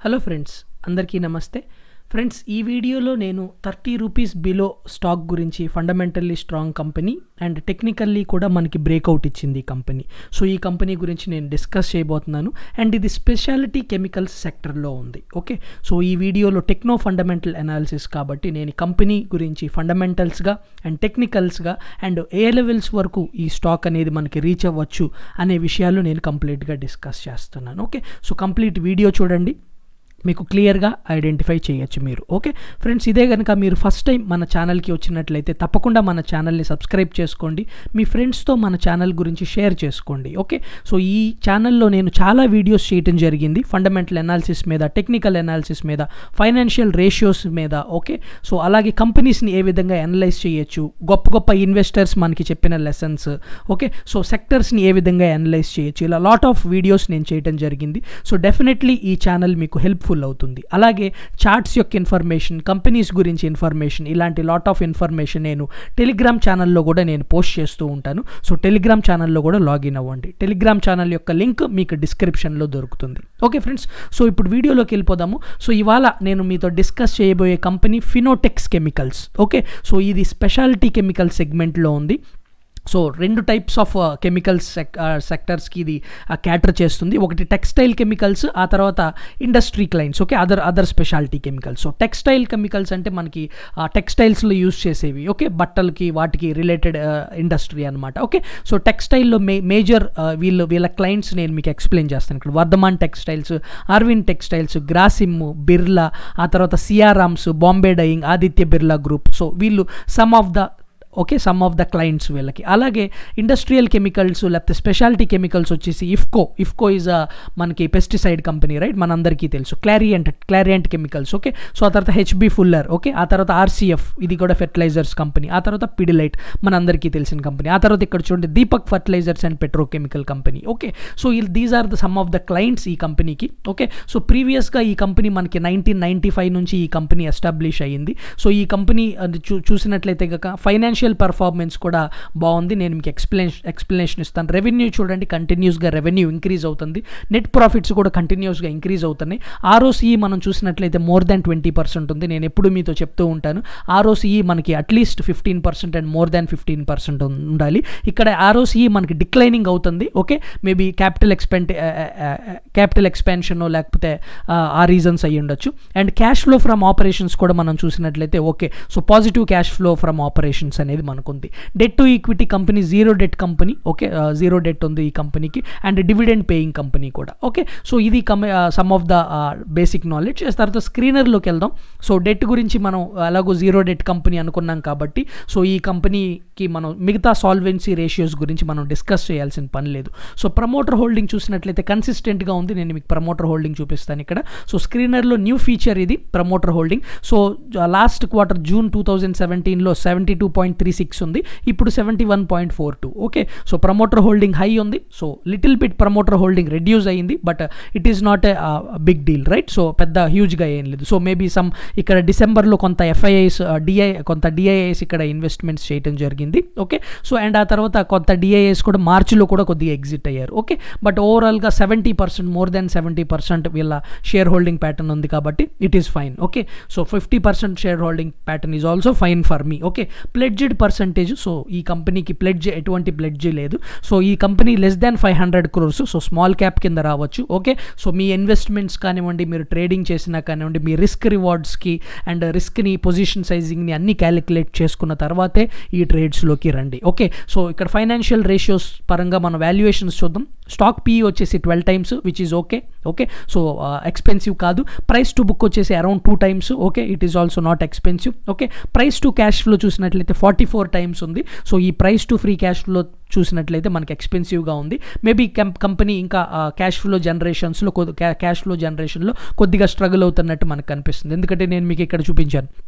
hello friends అందరికీ నమస్తే friends ఈ వీడియోలో నేను థర్టీ రూపీస్ బిలో స్టాక్ గురించి fundamentally strong company and technically కూడా మనకి బ్రేక్అవుట్ ఇచ్చింది ఈ కంపెనీ సో ఈ కంపెనీ గురించి నేను డిస్కస్ చేయబోతున్నాను అండ్ ఇది స్పెషాలిటీ కెమికల్స్ సెక్టర్లో ఉంది ఓకే సో ఈ వీడియోలో టెక్నో ఫండమెంటల్ అనాలిసిస్ కాబట్టి నేను ఈ కంపెనీ గురించి ఫండమెంటల్స్గా అండ్ టెక్నికల్స్గా అండ్ ఏ లెవెల్స్ వరకు ఈ స్టాక్ అనేది మనకి రీచ్ అవ్వచ్చు అనే విషయాలు నేను కంప్లీట్గా డిస్కస్ చేస్తున్నాను ఓకే సో కంప్లీట్ వీడియో చూడండి మీకు క్లియర్గా ఐడెంటిఫై చేయొచ్చు మీరు ఓకే ఫ్రెండ్స్ ఇదే కనుక మీరు ఫస్ట్ టైం మన ఛానల్కి వచ్చినట్లయితే తప్పకుండా మన ఛానల్ని సబ్స్క్రైబ్ చేసుకోండి మీ ఫ్రెండ్స్తో మన ఛానల్ గురించి షేర్ చేసుకోండి ఓకే సో ఈ ఛానల్లో నేను చాలా వీడియోస్ చేయటం జరిగింది ఫండమెంటల్ అనాలిసిస్ మీద టెక్నికల్ అనాలిసిస్ మీద ఫైనాన్షియల్ రేషియోస్ మీద ఓకే సో అలాగే కంపెనీస్ని ఏ విధంగా అనలైజ్ చేయొచ్చు గొప్ప గొప్ప ఇన్వెస్టర్స్ మనకి చెప్పిన లెసన్స్ ఓకే సో సెక్టర్స్ని ఏ విధంగా అనలైజ్ చేయొచ్చు ఇలా లాట్ ఆఫ్ వీడియోస్ నేను చేయటం జరిగింది సో డెఫినెట్లీ ఈ ఛానల్ మీకు హెల్ప్ఫుల్ అవుతుంది అలాగే చార్ట్స్ యొక్క ఇన్ఫర్మేషన్ కంపెనీస్ గురించి ఇన్ఫర్మేషన్ ఇలాంటి లాట్ ఆఫ్ ఇన్ఫర్మేషన్ నేను టెలిగ్రామ్ ఛానల్లో కూడా నేను పోస్ట్ చేస్తూ ఉంటాను సో టెలిగ్రామ్ ఛానల్లో కూడా లాగిన్ అవ్వండి టెలిగ్రామ్ ఛానల్ యొక్క లింక్ మీకు డిస్క్రిప్షన్లో దొరుకుతుంది ఓకే ఫ్రెండ్స్ సో ఇప్పుడు వీడియోలోకి వెళ్ళిపోదాము సో ఇవాళ నేను మీతో డిస్కస్ చేయబోయే company Finotex chemicals okay so ఇది స్పెషాలిటీ కెమికల్ సెగ్మెంట్లో ఉంది సో రెండు టైప్స్ ఆఫ్ కెమికల్స్ సెక్ సెక్టర్స్కి ఇది క్యాటర్ చేస్తుంది ఒకటి టెక్స్టైల్ కెమికల్స్ ఆ తర్వాత industry clients okay other other speciality chemicals so textile chemicals అంటే మనకి టెక్స్టైల్స్లో యూస్ చేసేవి ఓకే బట్టలకి వాటికి రిలేటెడ్ ఇండస్ట్రీ అనమాట ఓకే సో టెక్స్టైల్లో మే మేజర్ వీళ్ళు వీళ్ళ క్లయింట్స్ నేను మీకు ఎక్స్ప్లెయిన్ చేస్తాను ఇక్కడ వర్ధమాన్ టెక్స్టైల్స్ అరవింద్ టెక్స్టైల్స్ గ్రాసిమ్ బిర్లా ఆ తర్వాత Siyarams Bombay dyeing Aditya Birla group so వీళ్ళు some of the okay some of the clients వీళ్ళకి అలాగే ఇండస్ట్రియల్ కెమికల్స్ లేకపోతే స్పెషాలిటీ కెమికల్స్ వచ్చేసి ఇఫ్కో ఇఫ్కో ఈజ్ అ మనకి పెస్టిసైడ్ కంపెనీ రైట్ మనందరికీ తెలుసు Clariant Clariant chemicals okay so ఆ తర్వాత హెచ్బి ఫుల్లర్ ఓకే ఆ తర్వాత ఆర్సీఎఫ్ ఇది కూడా ఫెర్టిలైజర్స్ కంపెనీ ఆ తర్వాత పిడిలైట్ మనందరికీ తెలిసిన కంపెనీ ఆ తర్వాత ఇక్కడ చూడండి Deepak fertilisers and petrochemical company okay so these are the some of the clients ఈ కంపెనీకి ఓకే సో ప్రీవియస్గా ఈ కంపెనీ మనకి నైన్టీన్ నైన్టీ ఫైవ్ నుంచి ఈ కంపెనీ ఎస్టాబ్లిష్ అయ్యింది సో ఈ కంపెనీ చూ చూసినట్లయితే కనుక ఫైనాన్షియల్ ఫైనాన్షియల్ పర్ఫార్మెన్స్ కూడా బాగుంది నేను మీకు ఎక్స్ప్లెయిన్ ఎక్స్ప్లెనేషన్ ఇస్తాను రెవెన్యూ చూడండి కంటిన్యూస్గా రెవెన్యూ ఇంక్రీజ్ అవుతుంది నెట్ ప్రాఫిట్స్ కూడా కంటిన్యూస్గా ఇంక్రీజ్ అవుతున్నాయి ఆర్ఓసీఈ మనం చూసినట్లయితే మోర్ దాన్ ట్వంటీ పర్సెంట్ ఉంది నేను ఎప్పుడు మీతో చెప్తూ ఉంటాను ఆర్ఓసీఈ మనకి at least fifteen percent and more than fifteen percent ఉండాలి ఇక్కడ ఆర్ఓసీఈ మనకి డిక్లైనింగ్ అవుతుంది okay maybe capital expend capital expansion లేకపోతే ఆ రీజన్స్ అయ్యి ఉండొచ్చు and cash flow from operations కూడా మనం చూసినట్లయితే okay so positive cash flow from operations అనేది మనకుంది debt to equity company zero debt company okay zero debt ఉంది ఈ కంపెనీకి అండ్ డివిడెండ్ పేయింగ్ కంపెనీ కూడా ఓకే సో ఇది కమ్ some of the basic knowledge తర్వాత స్క్రీనర్లోకి వెళ్దాం సో డెట్ గురించి మనం అలాగో జీరో డెట్ కంపెనీ అనుకున్నాం కాబట్టి సో ఈ కంపెనీకి మనం మిగతా సాల్వెన్సీ రేషియోస్ గురించి మనం డిస్కస్ చేయాల్సిన పని లేదు సో ప్రమోటర్ హోల్డింగ్ చూసినట్లయితే కన్సిస్టెంట్గా ఉంది నేను మీకు ప్రమోటర్ హోల్డింగ్ చూపిస్తాను ఇక్కడ సో స్క్రీనర్లో న్యూ ఫీచర్ ఇది promoter holding so last quarter June two thousand సెవెంటీన్లో seventy two point three six ఉంది ఇప్పుడు seventy one point four two okay so promoter holding high ఉంది so little bit promoter holding reduce అయ్యింది but it is not a big deal right so పెద్ద హ్యూజ్గా ఏం లేదు so maybe some ఇక్కడ డిసెంబర్లో కొంత ఎఫ్ఐఐస్ డిఐ కొంత డిఐఎస్ ఇక్కడ ఇన్వెస్ట్మెంట్స్ చేయడం జరిగింది ఓకే సో అండ్ ఆ తర్వాత కొంత డిఐఎస్ కూడా మార్చిలో కూడా కొద్దిగా ఎగ్జిట్ అయ్యారు ఓకే బట్ ఓవరాల్గా seventy percent more than seventy percent వీళ్ళ షేర్ హోల్డింగ్ ప్యాటర్న్ ఉంది కాబట్టి it is fine okay so fifty percent share holding pattern is also fine for me okay pledged percentage so ఈ కంపెనీకి pledge ఎటువంటి pledge లేదు so ఈ company less than five hundred crores so small cap కింద రావచ్చు okay so మీ investments కానివ్వండి మీరు trading చేసినా కానివ్వండి మీ రిస్క్ రివార్డ్స్కి అండ్ రిస్క్ని పొజిషన్ సైజింగ్ని అన్ని క్యాలిక్యులేట్ చేసుకున్న తర్వాతే ఈ ట్రేడ్స్లోకి రండి ఓకే సో ఇక్కడ ఫైనాన్షియల్ రేషియోస్ పరంగా మన వాల్యుయేషన్స్ చూద్దాం స్టాక్ పీ వచ్చేసి twelve times which is okay okay so expensive కాదు ప్రైస్ టు బుక్ వచ్చేసి around two times okay it is also not expensive okay price to cash flow చూసినట్లయితే forty four times ఉంది so ఈ price to free cash flow చూసినట్లయితే మనకి ఎక్స్పెన్సివ్గా ఉంది maybe company ఇంకా క్యాష్ ఫ్లో జనరేషన్స్లో క్యాష్ ఫ్లో జనరేషన్లో కొద్దిగా స్ట్రగుల్ అవుతున్నట్టు మనకు కనిపిస్తుంది ఎందుకంటే నేను మీకు ఇక్కడ చూపించాను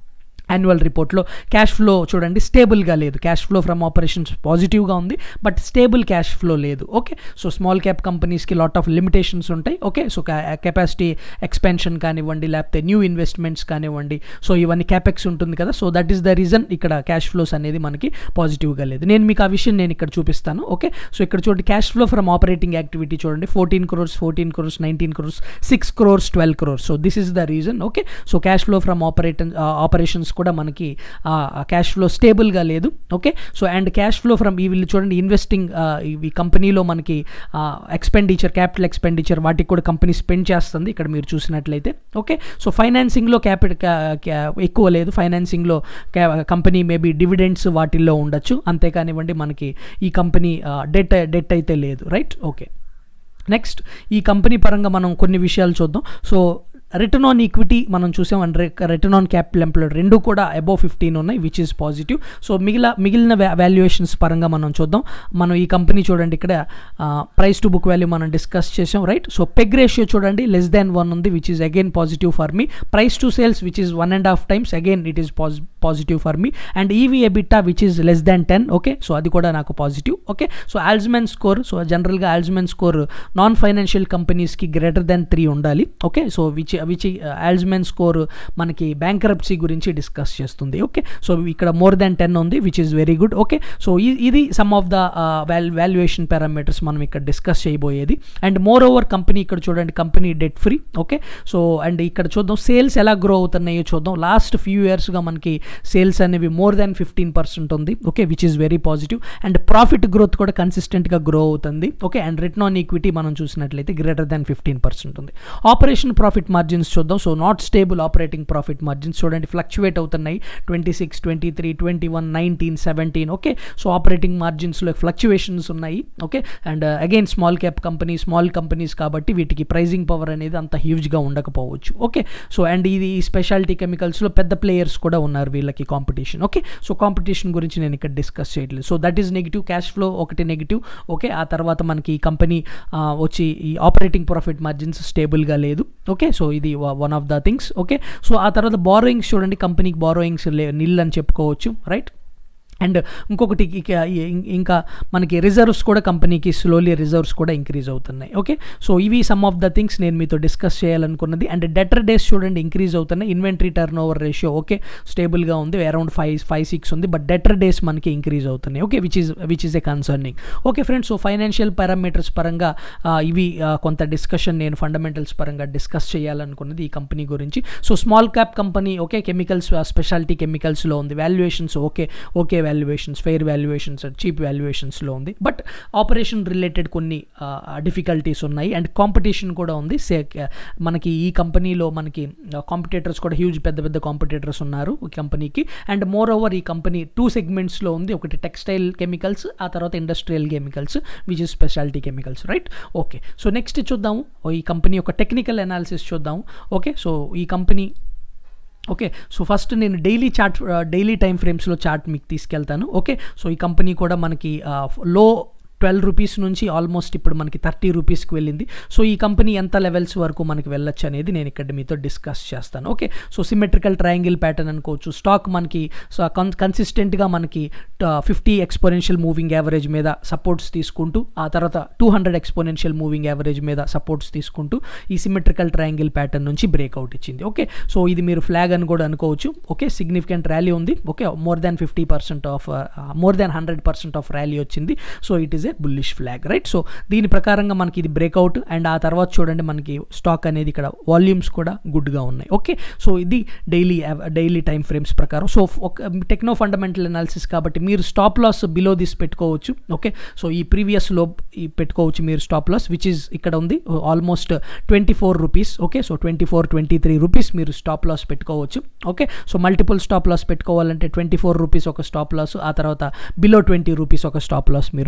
యాన్యువల్ రిపోర్ట్లో క్యాష్ ఫ్లో చూడండి స్టేబుల్గా లేదు క్యాష్ ఫ్లో ఫ్రమ్ ఆపరేషన్స్ పాజిటివ్గా ఉంది బట్ స్టేబుల్ క్యాష్ ఫ్లో లేదు ఓకే సో స్మాల్ క్యాప్ కంపెనీస్కి లాట్ ఆఫ్ లిమిటేషన్స్ ఉంటాయి ఓకే సో కెపాసిటీ ఎక్స్పెన్షన్ కానివ్వండి లేకపోతే న్యూ ఇన్వెస్ట్మెంట్స్ కానివ్వండి సో ఇవన్నీ క్యాపెక్స్ ఉంటుంది కదా so that is the reason ఇక్కడ క్యాష్ ఫ్లోస్ అనేది మనకి పాజిటివ్గా లేదు నేను మీకు ఆ విషయం నేను ఇక్కడ చూపిస్తాను ఓకే సో ఇక్కడ చూడండి cash flow from operating activity చూడండి fourteen crores fourteen crores nineteen crores six crores twelve crores so this is the reason okay so cash flow from operate operations కూడా మనకి క్యాష్ ఫ్లో స్టేబుల్గా లేదు okay so and cash flow from ఈ వీళ్ళు చూడండి ఇన్వెస్టింగ్ ఈ కంపెనీలో మనకి ఎక్స్పెండిచర్ క్యాపిటల్ ఎక్స్పెండిచర్ వాటికి కూడా కంపెనీ స్పెండ్ చేస్తుంది ఇక్కడ మీరు చూసినట్లయితే ఓకే సో ఫైనాన్సింగ్లో క్యాపిటల్ ఎక్కువ లేదు ఫైనాన్సింగ్లో కంపెనీ మేబీ డివిడెండ్స్ వాటిల్లో ఉండొచ్చు అంతేకానివ్వండి మనకి ఈ కంపెనీ డెట్ డెట్ అయితే లేదు రైట్ ఓకే నెక్స్ట్ ఈ కంపెనీ పరంగా మనం కొన్ని విషయాలు చూద్దాం సో రిటర్న్ ఆన్ ఈక్విటీ మనం చూసాం and return on capital employed రెండు కూడా అబోవ్ ఫిఫ్టీన్ ఉన్నాయి విచ్ ఈస్ పాజిటివ్ సో మిగిలిన మిగిలిన వాల్యుయేషన్స్ పరంగా మనం చూద్దాం మనం ఈ కంపెనీ చూడండి ఇక్కడ ప్రైస్ టు బుక్ వాల్యూ మనం డిస్కస్ చేసాం రైట్ సో పెగ్ రేషియో చూడండి లెస్ దాన్ వన్ ఉంది which is again positive for me price to sales which is one and half times again it is positive for me and EV EBITDA which is less than ten okay so అది కూడా నాకు positive okay so Altman score so జనరల్గా Altman score non financial కంపెనీస్కి greater than three ఉండాలి okay so which which Altman score మనకి bankruptcy గురించి discuss చేస్తుంది okay so ఇక్కడ మోర్ దాన్ టెన్ ఉంది which is very good okay so ఇది some of the val valuation parameters మనం ఇక్కడ డిస్కస్ చేయబోయేది అండ్ మోర్ ఓవర్ కంపెనీ ఇక్కడ చూడండి company debt free okay so and ఇక్కడ చూద్దాం సేల్స్ ఎలా గ్రో అవుతున్నాయో చూద్దాం లాస్ట్ ఫ్యూ ఇయర్స్గా మనకి సేల్స్ అనేవి మోర్ దాన్ ఫిఫ్టీన్ పర్సెంట్ ఉంది okay which is very positive and profit growth కూడా కన్సిస్టెంట్గా గ్రో అవుతుంది okay and return on equity మనం చూసినట్లయితే గ్రేటర్ దాన్ ఫిఫ్టీన్ పర్సెంట్ ఉంది ఆపరేషన్ ప్రాఫిట్ మార్జిన్స్ చూద్దాం so not stable operating profit margins చూడండి fluctuate అవుతున్నాయి twenty six twenty three twenty one nineteen seventeen okay so operating మార్జిన్స్లో fluctuations ఉన్నాయి okay and again small cap company small companies కాబట్టి వీటికి pricing power అనేది అంత హ్యూజ్గా ఉండకపోవచ్చు ఓకే సో అండ్ ఇది స్పెషాలిటీ కెమికల్స్లో పెద్ద ప్లేయర్స్ కూడా ఉన్నారు వీళ్ళకి కాంపిటీషన్ ఓకే సో కాంపిటీషన్ గురించి నేను ఇక్కడ డిస్కస్ చేయట్లేదు so that is negative cash flow ఒకటి నెగిటివ్ ఓకే ఆ తర్వాత మనకి ఈ కంపెనీ వచ్చి ఈ ఆపరేటింగ్ ప్రాఫిట్ మార్జిన్స్ స్టేబుల్గా లేదు ఓకే సో ఇది one of the things okay so ఆ తర్వాత బారోయింగ్స్ చూడండి కంపెనీకి బారోయింగ్స్ నిల్ అని చెప్పుకోవచ్చు రైట్ అండ్ ఇంకొకటి ఇంకా మనకి రిజర్వ్స్ కూడా కంపెనీకి స్లోలీ రిజర్వ్స్ కూడా ఇంక్రీజ్ అవుతున్నాయి ఓకే సో ఇవి సమ్ ఆఫ్ ద థింగ్స్ నేను మీతో డిస్కస్ చేయాలనుకున్నది అండ్ డెటర్ డేస్ చూడండి ఇంక్రీజ్ అవుతున్నాయి inventory turnover ratio okay స్టేబుల్గా ఉంది అరౌండ్ ఫైవ్ ఫైవ్ సిక్స్ ఉంది బట్ డెటర్ డేస్ మనకి ఇంక్రీజ్ అవుతున్నాయి okay which is which is a concerning okay friends so financial parameters పరంగా ఇవి కొంత డిస్కషన్ నేను ఫండమెంటల్స్ పరంగా డిస్కస్ చేయాలనుకున్నది ఈ కంపెనీ గురించి so small cap company okay chemicals speciality కెమికల్స్లో ఉంది valuations okay okay valuations fair valuations cheap వాల్యుయేషన్స్లో ఉంది బట్ ఆపరేషన్ రిలేటెడ్ కొన్ని డిఫికల్టీస్ ఉన్నాయి అండ్ కాంపిటీషన్ కూడా ఉంది సే మనకి ఈ కంపెనీలో మనకి కాంపిటేటర్స్ కూడా హ్యూజ్ పెద్ద పెద్ద కాంపిటేటర్స్ ఉన్నారు ఈ కంపెనీకి అండ్ మోర్ ఓవర్ ఈ కంపెనీ టూ సెగ్మెంట్స్లో ఉంది ఒకటి టెక్స్టైల్ కెమికల్స్ ఆ తర్వాత industrial chemicals which is speciality chemicals right okay so next చూద్దాము ఈ కంపెనీ యొక్క టెక్నికల్ అనాలిసిస్ చూద్దాము ఓకే సో ఈ కంపెనీ ఓకే సో ఫస్ట్ నేను డైలీ చార్ట్ డైలీ టైం ఫ్రేమ్స్లో చార్ట్ మీకు తీసుకెళ్తాను ఓకే సో ఈ కంపెనీ కూడా మనకి లో ట్వెల్వ్ రూపీస్ నుంచి ఆల్మోస్ట్ ఇప్పుడు మనకి థర్టీ రూపీస్కి వెళ్ళింది సో ఈ కంపెనీ ఎంత లెవెల్స్ వరకు మనకి వెళ్ళొచ్చు అనేది నేను ఇక్కడ మీతో డిస్కస్ చేస్తాను okay so symmetrical triangle pattern అనుకోవచ్చు స్టాక్ మనకి సో కన్సిస్టెంట్గా మనకి ఫిఫ్టీ ఎక్స్పోనెన్షియల్ మూవింగ్ యావరేజ్ మీద సపోర్ట్స్ తీసుకుంటూ ఆ తర్వాత two hundred exponential moving average మీద సపోర్ట్స్ తీసుకుంటూ ఈ సిమెట్రికల్ ట్రయాంగిల్ ప్యాటర్న్ నుంచి బ్రేక్అవుట్ ఇచ్చింది ఓకే సో ఇది మీరు ఫ్లాగ్ అని కూడా అనుకోవచ్చు ఓకే సిగ్నిఫికెంట్ ర్యాలీ ఉంది okay more than fifty percent of more than hundred percent of rally వచ్చింది so it is a bullish flag right so దీని ప్రకారంగా మనకి ఇది బ్రేక్అవుట్ అండ్ ఆ తర్వాత చూడండి మనకి స్టాక్ అనేది ఇక్కడ వాల్యూమ్స్ కూడా గుడ్గా ఉన్నాయి ఓకే సో ఇది డైలీ డైలీ టైం ఫ్రేమ్స్ ప్రకారం సో ఒక టెక్నో ఫండమెంటల్ అనాలిసిస్ కాబట్టి మీరు స్టాప్ లాస్ బిలో దిస్ పెట్టుకోవచ్చు ఓకే సో ఈ ప్రీవియస్ లో ఈ పెట్టుకోవచ్చు మీరు స్టాప్ లాస్ విచ్ ఇస్ ఇక్కడ ఉంది almost twenty four rupees okay so twenty four twenty three rupees మీరు స్టాప్ లాస్ పెట్టుకోవచ్చు okay so multiple stop loss పెట్టుకోవాలంటే ట్వంటీ ఫోర్ రూపీస్ ఒక స్టాప్ లాస్ ఆ తర్వాత బిలో ట్వంటీ రూపీస్ ఒక స్టాప్ లాస్ మీరు పెట్టుకోవచ్చు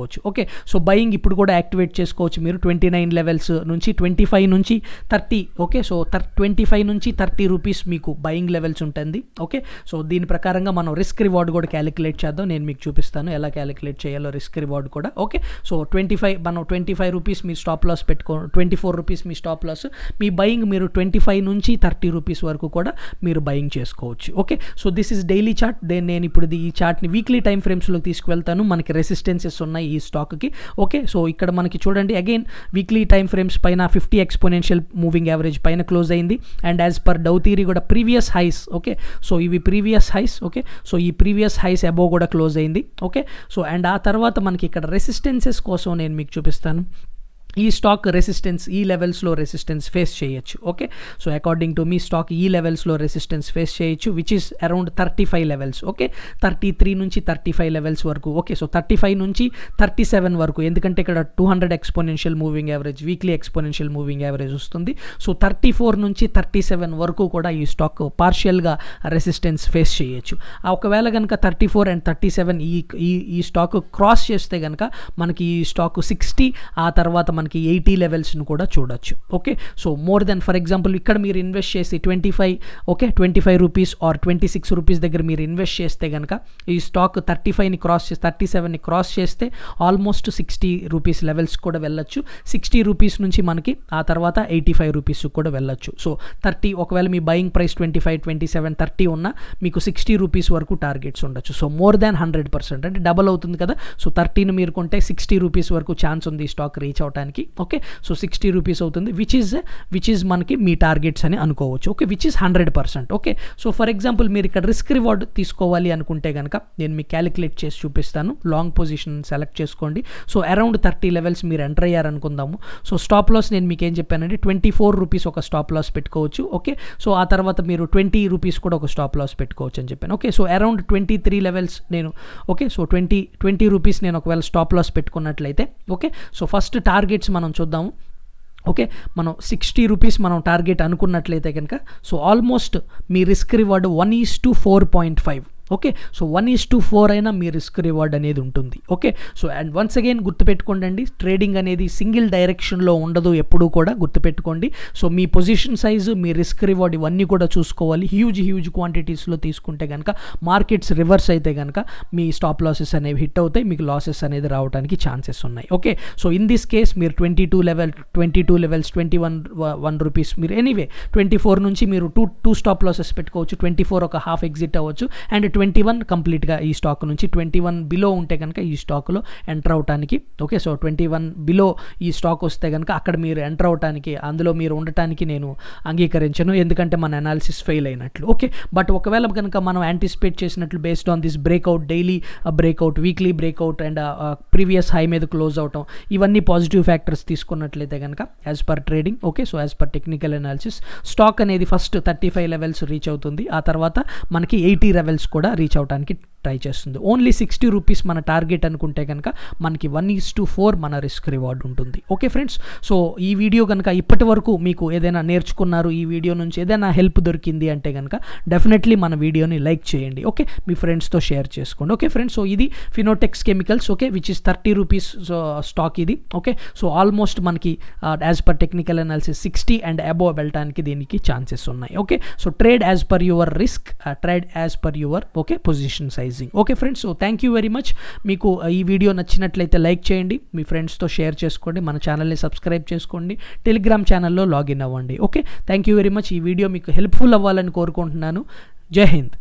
చేసుకోవచ్చు ఓకే సో బయింగ్ ఇప్పుడు కూడా యాక్టివేట్ చేసుకోవచ్చు మీరు ట్వంటీ నైన్ లెవెల్స్ నుంచి ట్వంటీ ఫైవ్ నుంచి థర్టీ ఓకే సో థర్ ట్వంటీ ఫైవ్ నుంచి థర్టీ రూపీస్ మీకు బయింగ్ లెవెల్స్ ఉంటుంది ఓకే సో దీని ప్రకారంగా మనం రిస్క్ రివార్డ్ కూడా క్యాలిక్యులేట్ చేద్దాం నేను మీకు చూపిస్తాను ఎలా క్యాలిక్యులేట్ చేయాలో రిస్క్ రివార్డ్ కూడా ఓకే సో ట్వంటీ ఫైవ్ మనం ట్వంటీ ఫైవ్ రూపీస్ మీ స్టాప్ లాస్ పెట్టుకో ట్వంటీ ఫోర్ రూపీస్ మీ స్టాప్ లాస్ మీ బయింగ్ మీరు ట్వంటీ ఫైవ్ నుంచి థర్టీ రూపీస్ వరకు కూడా మీరు బయింగ్ చేసుకోవచ్చు okay so this is daily chart then నేను ఇప్పుడు ఇది- ఈ చార్ట్ని వీక్లీ టైం ఫ్రేమ్స్లో తీసుకువెళ్తాను మనకి రెసిస్టెన్సెస్ ఉన్నాయి ఈ స్టాక్కి ఓకే సో ఇక్కడ మనకి చూడండి అగైన్ వీక్లీ టైం ఫ్రేమ్స్ పైన ఫిఫ్టీ ఎక్స్పోనెన్షియల్ మూవింగ్ యావరేజ్ పైన క్లోజ్ అయింది and as per Dow theory కూడా ప్రీవియస్ హైస్ ఓకే సో ఇవి ప్రీవియస్ హైస్ ఓకే సో ఈ ప్రీవియస్ హైస్ అబోవ్ కూడా క్లోజ్ అయింది ఓకే సో అండ్ ఆ తర్వాత మనకి ఇక్కడ రెసిస్టెన్సెస్ కోసం నేను మీకు చూపిస్తాను ఈ స్టాక్ రెసిస్టెన్స్ ఈ లెవెల్స్లో రెసిస్టెన్స్ ఫేస్ చేయొచ్చు ఓకే సో అకార్డింగ్ టు మీ స్టాక్ ఈ లెవెల్స్లో రెసిస్టెన్స్ ఫేస్ చేయొచ్చు which is around thirty five levels okay thirty three నుంచి థర్టీ ఫైవ్ లెవెల్స్ వరకు ఓకే సో థర్టీ ఫైవ్ నుంచి థర్టీ సెవెన్ వరకు ఎందుకంటే ఇక్కడ two hundred exponential moving average weekly exponential moving average వస్తుంది సో థర్టీ ఫోర్ నుంచి thirty seven వరకు కూడా ఈ స్టాక్ పార్షియల్గా రెసిస్టెన్స్ ఫేస్ చేయొచ్చు ఆ ఒకవేళ కనుక thirty four and thirty seven ఈ ఈ ఈ స్టాక్ క్రాస్ చేస్తే కనుక మనకి ఈ స్టాక్ సిక్స్టీ ఆ తర్వాత మనకి ఎయిటీ లెవెల్స్ని కూడా చూడొచ్చు okay so more then for example ఇక్కడ మీరు ఇన్వెస్ట్ చేసి twenty five okay twenty five rupees or twenty six rupees దగ్గర మీరు ఇన్వెస్ట్ చేస్తే కనుక ఈ స్టాక్ థర్టీ ఫైవ్ని క్రాస్ చేసి థర్టీ సెవెన్ని క్రాస్ చేస్తే ఆల్మోస్ట్ సిక్స్టీ రూపీస్ లెవెల్స్ కూడా వెళ్ళొచ్చు సిక్స్టీ రూపీస్ నుంచి మనకి ఆ తర్వాత ఎయిటీ ఫైవ్ రూపీస్ కూడా వెళ్ళొచ్చు సో థర్టీ ఒకవేళ మీ buying price twenty five twenty seven thirty ఉన్నా మీకు సిక్స్టీ రూపీస్ వరకు టార్గెట్స్ ఉండొచ్చు so more than hundred percent అంటే డబల్ అవుతుంది కదా సో థర్టీని మీరు కొంటే సిక్స్టీ రూపీస్ వరకు ఛాన్స్ ఉంది ఈ స్టాక్ రీచ్ అవడానికి ఓకే సో సిక్స్టీ రూపీస్ అవుతుంది విచ్ ఈజ్ విచ్ ఈజ్ మనకి మీ టార్గెట్స్ అని అనుకోవచ్చు okay which is hundred percent okay so for example మీరు ఇక్కడ రిస్క్ రివార్డ్ తీసుకోవాలి అనుకుంటే కనుక నేను మీకు క్యాలిక్యులేట్ చేసి చూపిస్తాను లాంగ్ పొజిషన్ సెలెక్ట్ చేసుకోండి సో అరౌండ్ థర్టీ లెవెల్స్ మీరు ఎంటర్ అయ్యారనుకుందాము సో స్టాప్ లాస్ నేను మీకు ఏం చెప్పానంటే ట్వంటీ ఫోర్ రూపీస్ ఒక స్టాప్ లాస్ పెట్టుకోవచ్చు ఓకే సో ఆ తర్వాత మీరు ట్వంటీ రూపీస్ కూడా ఒక స్టాప్ లాస్ పెట్టుకోవచ్చు అని చెప్పాను okay so around twenty three levels నేను okay so twenty twenty rupees నేను ఒకవేళ స్టాప్ లాస్ పెట్టుకున్నట్లయితే ఓకే సో ఫస్ట్ టార్గెట్స్ మనం చూద్దాము ఓకే మనం సిక్స్టీ రూపీస్ మనం టార్గెట్ అనుకున్నట్లయితే కనుక సో ఆల్మోస్ట్ మీ risk reward one is to four point five okay so one is to four అయినా మీ రిస్క్ రివార్డ్ అనేది ఉంటుంది okay so and once again గుర్తుపెట్టుకోండి ట్రేడింగ్ అనేది సింగిల్ డైరెక్షన్లో ఉండదు ఎప్పుడూ కూడా గుర్తుపెట్టుకోండి సో మీ పొజిషన్ సైజు మీ రిస్క్ రివార్డ్ ఇవన్నీ కూడా చూసుకోవాలి హ్యూజ్ హ్యూజ్ క్వాంటిటీస్లో తీసుకుంటే కనుక మార్కెట్స్ రివర్స్ అయితే కనుక మీ స్టాప్ లాసెస్ అనేవి హిట్ అవుతాయి మీకు లాసెస్ అనేది రావడానికి ఛాన్సెస్ ఉన్నాయి okay so in this case మీరు twenty two level twenty two levels twenty one one rupees మీరు ఎనీవే ట్వంటీ ఫోర్ నుంచి మీరు టూ టూ స్టాప్ లాసెస్ పెట్టుకోవచ్చు ట్వంటీ ఫోర్ ఒక హాఫ్ ఎగ్జిట్ అవ్వచ్చు అండ్ ట్వంటీ వన్ కంప్లీట్గా ఈ స్టాక్ నుంచి ట్వంటీ వన్ బిలో ఉంటే కనుక ఈ స్టాక్లో ఎంటర్ అవడానికి okay so twenty one below ఈ స్టాక్ వస్తే కనుక అక్కడ మీరు ఎంటర్ అవడానికి అందులో మీరు ఉండటానికి నేను అంగీకరించను ఎందుకంటే మన అనాలిసిస్ ఫెయిల్ అయినట్లు ఓకే బట్ ఒకవేళ కనుక మనం యాంటిసిపేట్ చేసినట్లు based on this breakout daily breakout weekly breakout and previous high మీద క్లోజ్ అవటం ఇవన్నీ పాజిటివ్ ఫ్యాక్టర్స్ తీసుకున్నట్లయితే కనుక as per trading okay so as per technical analysis stock అనేది first thirty five levels reach అవుతుంది ఆ తర్వాత మనకి ఎయిటీ లెవెల్స్ కూడా రీచ్ అవడానికి ట్రై చేస్తుంది ఓన్లీ సిక్స్టీ రూపీస్ మన టార్గెట్ అనుకుంటే కనుక మనకి వన్ ఈస్ టు ఫోర్ మన రిస్క్ రివార్డ్ ఉంటుంది ఓకే ఫ్రెండ్స్ సో ఈ వీడియో కనుక ఇప్పటి వరకు మీకు ఏదైనా నేర్చుకున్నారు ఈ వీడియో నుంచి ఏదైనా హెల్ప్ దొరికింది అంటే కనుక డెఫినెట్లీ మన వీడియోని లైక్ చేయండి ఓకే మీ ఫ్రెండ్స్తో షేర్ చేసుకోండి ఓకే ఫ్రెండ్స్ సో ఇది Fineotex chemicals okay which is thirty rupees stock ఇది ఓకే సో ఆల్మోస్ట్ మనకి as per technical analysis sixty and above వెళ్ళడానికి దీనికి ఛాన్సెస్ ఉన్నాయి okay so trade as per your risk trade as per your okay position sizing okay friends so thank you very much మీకు ఈ video నచ్చినట్లయితే like చేయండి మీ ఫ్రెండ్స్తో share చేసుకోండి మన ఛానల్ని సబ్స్క్రైబ్ చేసుకోండి టెలిగ్రామ్ ఛానల్లో లాగిన్ అవ్వండి okay thank you very much ఈ వీడియో మీకు హెల్ప్ఫుల్ అవ్వాలని కోరుకుంటున్నాను జై హింద్